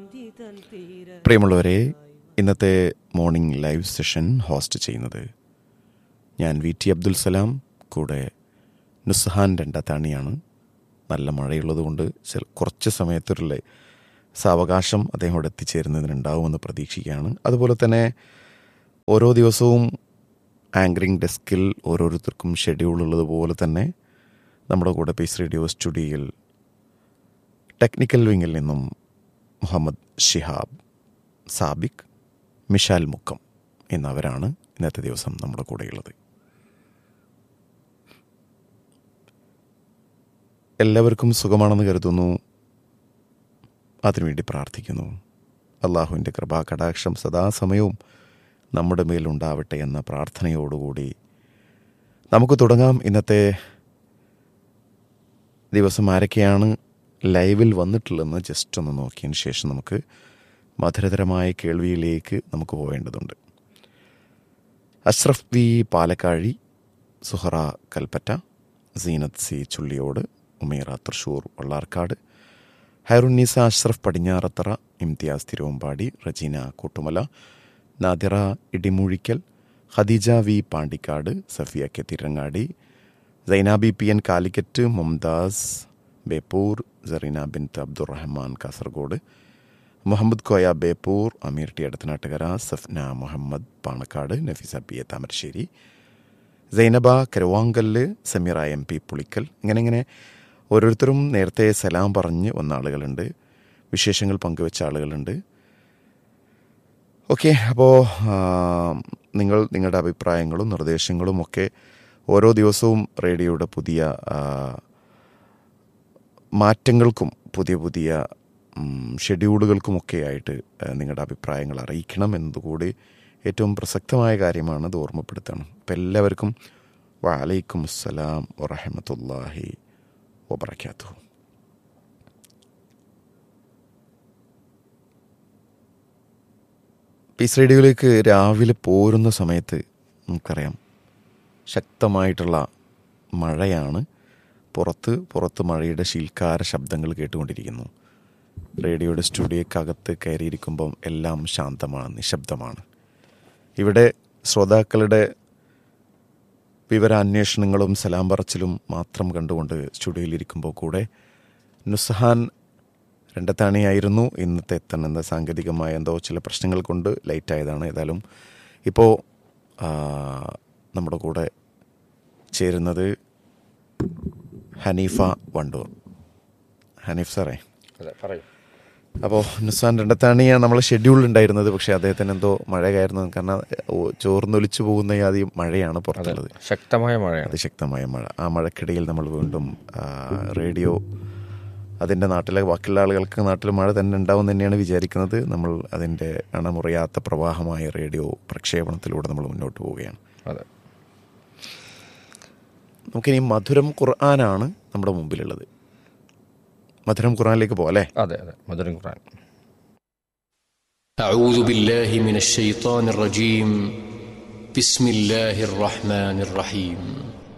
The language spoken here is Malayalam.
പ്രിയമുള്ളവരെ ഇന്നത്തെ മോർണിംഗ് ലൈവ് സെഷൻ ഹോസ്റ്റ് ചെയ്യുന്നത് ഞാൻ വി ടി അബ്ദുൽ സലാം കൂടെ നുസ്ഹാൻ രണ്ടത്താണിയാണ് നല്ല മഴയുള്ളതുകൊണ്ട് ചില കുറച്ച് സമയത്തൊരു സാവകാശം അദ്ദേഹം ഇവിടെ എത്തിച്ചേരുന്നതിനുണ്ടാവുമെന്ന് പ്രതീക്ഷിക്കുകയാണ് അതുപോലെ തന്നെ ഓരോ ദിവസവും ആങ്കറിംഗ് ഡെസ്കിൽ ഓരോരുത്തർക്കും ഷെഡ്യൂൾ ഉള്ളതുപോലെ തന്നെ നമ്മുടെ കൂടെ പീസ് റേഡിയോ സ്റ്റുഡിയോയിൽ ടെക്നിക്കൽ വിങ്ങിൽ നിന്നും മുഹമ്മദ് ഷിഹാബ് സാബിക് മിഷാൽ മുക്കം എന്നവരാണ് ഇന്നത്തെ ദിവസം നമ്മുടെ കൂടെയുള്ളത് എല്ലാവർക്കും സുഖമാണെന്ന് കരുതുന്നു അതിനുവേണ്ടി പ്രാർത്ഥിക്കുന്നു അള്ളാഹുവിൻ്റെ കൃപാ കടാക്ഷം സദാസമയവും നമ്മുടെ മേലുണ്ടാവട്ടെ എന്ന പ്രാർത്ഥനയോടുകൂടി നമുക്ക് തുടങ്ങാം ഇന്നത്തെ ദിവസം ആരൊക്കെയാണ് ലൈവിൽ വന്നിട്ടുള്ളതെന്ന് ജസ്റ്റ് ഒന്ന് നോക്കിയതിന് ശേഷം നമുക്ക് മധുരതരമായ കേൾവിയിലേക്ക് നമുക്ക് പോവേണ്ടതുണ്ട് Ashraf V Palakkazhi Suhara Kalpetta Zeenath C Chulliyode Umera Thrissur Vallarkkad Hairunnisa Ashraf Padinjarathara Imthiyas Thiruvambady Rejeena Koottumala Nadira Idimuzhikkal Khadeeja V Pandikkad Safiya K Tirurangadi Sainabi P N Calicut Mumtaz Beypore Sareena Binth Abdurahman Kasaragod Muhammad Koya Beypore Ameer T Aduthanattukara Safna Muhammad Panakkad Nafeesa P A Thamarassery Sainaba Karuvankallu Sameera M P Pulikkal ഇങ്ങനെ ഇങ്ങനെ ഓരോരുത്തരും നേരത്തെ സലാം പറഞ്ഞ് വന്ന ആളുകളുണ്ട് വിശേഷങ്ങൾ പങ്കുവെച്ച ആളുകളുണ്ട് ഓക്കെ അപ്പോൾ നിങ്ങൾ നിങ്ങളുടെ അഭിപ്രായങ്ങളും നിർദ്ദേശങ്ങളും ഒക്കെ ഓരോ ദിവസവും റേഡിയോയുടെ പുതിയ ആ, മാറ്റങ്ങൾക്കും പുതിയ പുതിയ ഉം, ഷെഡ്യൂളുകൾക്കുമൊക്കെ ആയിട്ട് ആ, നിങ്ങളുടെ അഭിപ്രായങ്ങൾ അറിയിക്കണം എന്നതുകൂടി ഏറ്റവും പ്രസക്തമായ കാര്യമാണ് അത് ഓർമ്മപ്പെടുത്തണം അപ്പം എല്ലാവർക്കും വലൈക്കും അസ്സലാം വറഹമത്തല്ലാഹി വബർക്കാത്തു പീസ് റേഡിയോയിലേക്ക് രാവിലെ പോരുന്ന സമയത്ത് നമുക്കറിയാം ശക്തമായിട്ടുള്ള മഴയാണ് പുറത്ത് പുറത്ത് മഴയുടെ ശീൽക്കാര ശബ്ദങ്ങൾ കേട്ടുകൊണ്ടിരിക്കുന്നു റേഡിയോയുടെ സ്റ്റുഡിയോക്കകത്ത് കയറിയിരിക്കുമ്പം എല്ലാം ശാന്തമാണ് നിശബ്ദമാണ് ഇവിടെ ശ്രോതാക്കളുടെ വിവരാന്വേഷണങ്ങളും സലാം പറച്ചിലും മാത്രം കണ്ടുകൊണ്ട് സ്റ്റുഡിയോയിലിരിക്കുമ്പോൾ കൂടെ നുസ്ഹാൻ രണ്ടത്താണിയായിരുന്നു ഇന്നത്തെ എത്തണമെന്ന സാങ്കേതികമായ എന്തോ ചില പ്രശ്നങ്ങൾ കൊണ്ട് ലൈറ്റ് ആയതാണ് ഏതായാലും ഇപ്പോൾ നമ്മുടെ കൂടെ ചേരുന്നത് ഹനീഫ വണ്ടൂർ ഹനീഫ് സാറേ അതെ പറയൂ അപ്പോൾ നുസാൻ രണ്ടത്താണിയ നമ്മളെ ഷെഡ്യൂൾ ഉണ്ടായിരുന്നത് പക്ഷേ അദ്ദേഹത്തിന് എന്തോ മഴ കയറുന്നത് കാരണം ഓ, ചോർന്നൊലിച്ചു പോകുന്ന ആദ്യം മഴയാണ് അതെ പുറത്തുള്ളത് ശക്തമായ മഴയാണ് അതിശക്തമായ മഴ ആ മഴക്കിടയിൽ നമ്മൾ വീണ്ടും ആ, റേഡിയോ അതിൻ്റെ നാട്ടിലെ ബാക്കിയുള്ള ആളുകൾക്ക് നാട്ടിൽ മഴ തന്നെ ഉണ്ടാവും തന്നെയാണ് വിചാരിക്കുന്നത് നമ്മൾ അതിൻ്റെ അണമുറിയാത്ത പ്രവാഹമായ റേഡിയോ പ്രക്ഷേപണത്തിലൂടെ നമ്മൾ മുന്നോട്ട് പോവുകയാണ് അതെ നമുക്കിനി മധുരം ഖുർആനാണ് നമ്മുടെ മുമ്പിലുള്ളത് മധുരം ഖുർആനിലേക്ക് പോലെ അതെ അതെ മധുരം ഖുർആൻ أعوذ بالله من الشيطان الرجيم بسم الله الرحمن الرحيم